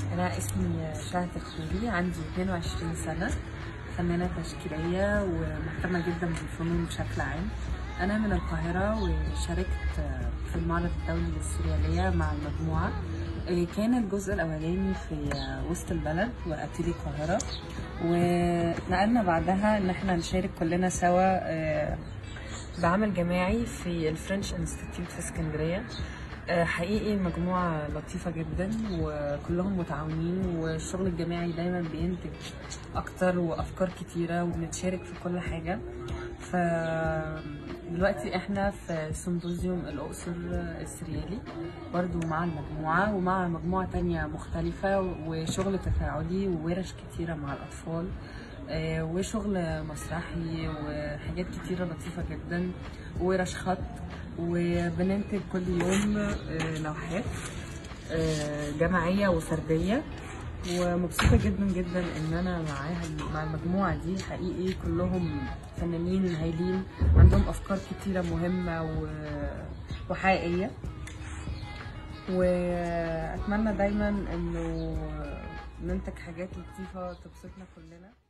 أنا اسمي شهد خولي عندي 22 سنة فنانة تشكيلية ومهتمة جدا بالفنون بشكل عام أنا من القاهرة وشاركت في المعرض الدولي للسوريالية مع المجموعة كان الجزء الأولاني في وسط البلد وأتيلي القاهرة ونقلنا بعدها إن احنا نشارك كلنا سوا بعمل جماعي في الفرنش انستيتيوت في اسكندرية حقيقي المجموعة لطيفة جدا وكلهم متعاونين والشغل الجماعي دايما بينتج أكتر وأفكار كتيرة وبنتشارك في كل حاجة ف دلوقتي احنا في سيمبوزيوم الأقصر السريالي برضو مع المجموعة ومع مجموعة تانية مختلفة وشغل تفاعلي وورش كتيرة مع الأطفال وشغل مسرحي وحاجات كتيرة لطيفة جدا ورش خط وبننتج كل يوم لوحات جماعية وفردية ومبسوطة جدا جدا ان انا معاها مع المجموعة دي حقيقي كلهم فنانين هايلين عندهم افكار كتيرة مهمة وحقيقية واتمنى دايما انه ننتج حاجات لطيفة تبسطنا كلنا